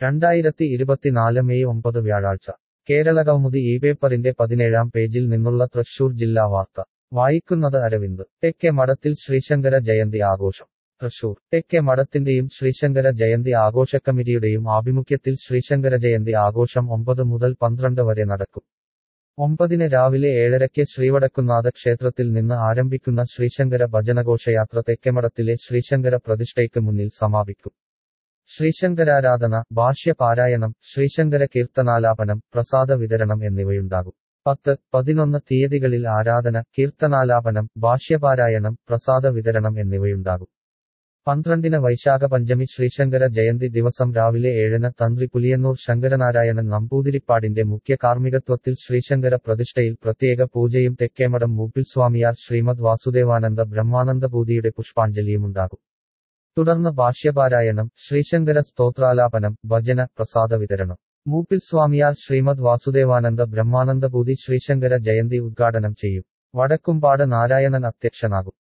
രണ്ടായിരത്തി ഇരുപത്തിനാല് മെയ് ഒമ്പത് വ്യാഴാഴ്ച കേരളകൗമുദി ഈ പേപ്പറിന്റെ പതിനേഴാം പേജിൽ നിന്നുള്ള തൃശൂർ ജില്ലാ വാർത്ത വായിക്കുന്നത് അരവിന്ദ് തെക്കേ മഠത്തിൽ ശ്രീശങ്കര ജയന്തി ആഘോഷം തൃശൂർ തെക്കേ മഠത്തിന്റെയും ശ്രീശങ്കര ജയന്തി ആഘോഷക്കമ്മിറ്റിയുടെയും ആഭിമുഖ്യത്തിൽ ശ്രീശങ്കര ജയന്തി ആഘോഷം ഒമ്പത് മുതൽ പന്ത്രണ്ട് വരെ നടക്കും ഒമ്പതിന് രാവിലെ ഏഴരയ്ക്ക് ശ്രീവടക്കുന്നാഥ ക്ഷേത്രത്തിൽ നിന്ന് ആരംഭിക്കുന്ന ശ്രീശങ്കര ഭജനഘോഷയാത്ര തെക്കേമഠത്തിലെ ശ്രീശങ്കര പ്രതിഷ്ഠയ്ക്ക് മുന്നിൽ സമാപിക്കും ശ്രീശങ്കരാരാധന ഭാഷ്യപാരായണം ശ്രീശങ്കര കീർത്തനാലാപനം പ്രസാദ വിതരണം എന്നിവയുണ്ടാകും പത്ത് പതിനൊന്ന് തീയതികളിൽ ആരാധന കീർത്തനാലാപനം ഭാഷ്യപാരായണം പ്രസാദ വിതരണം എന്നിവയുണ്ടാകും പന്ത്രണ്ടിന് വൈശാഖ പഞ്ചമി ശ്രീശങ്കര ജയന്തി ദിവസം രാവിലെ ഏഴിന് തന്ത്രി പുലിയന്നൂർ ശങ്കരനാരായണൻ നമ്പൂതിരിപ്പാടിന്റെ മുഖ്യ കാർമ്മികത്വത്തിൽ ശ്രീശങ്കര പ്രതിഷ്ഠയിൽ പ്രത്യേക പൂജയും തെക്കേമഠം മൂപ്പിൽ സ്വാമിയാർ ശ്രീമദ് വാസുദേവാനന്ദ ബ്രഹ്മാനന്ദഭൂതിയുടെ പുഷ്പാഞ്ജലിയുമുണ്ടാകും തുടർന്ന് ഭാഷ്യപാരായണം ശ്രീശങ്കര സ്തോത്രാലാപനം ഭജന പ്രസാദ വിതരണം മൂപ്പിൽ സ്വാമിയാർ ശ്രീമദ് വാസുദേവാനന്ദ ബ്രഹ്മാനന്ദഭൂതി ശ്രീശങ്കര ജയന്തി ഉദ്ഘാടനം ചെയ്യും വടക്കുംപാട് നാരായണൻ അധ്യക്ഷനാകും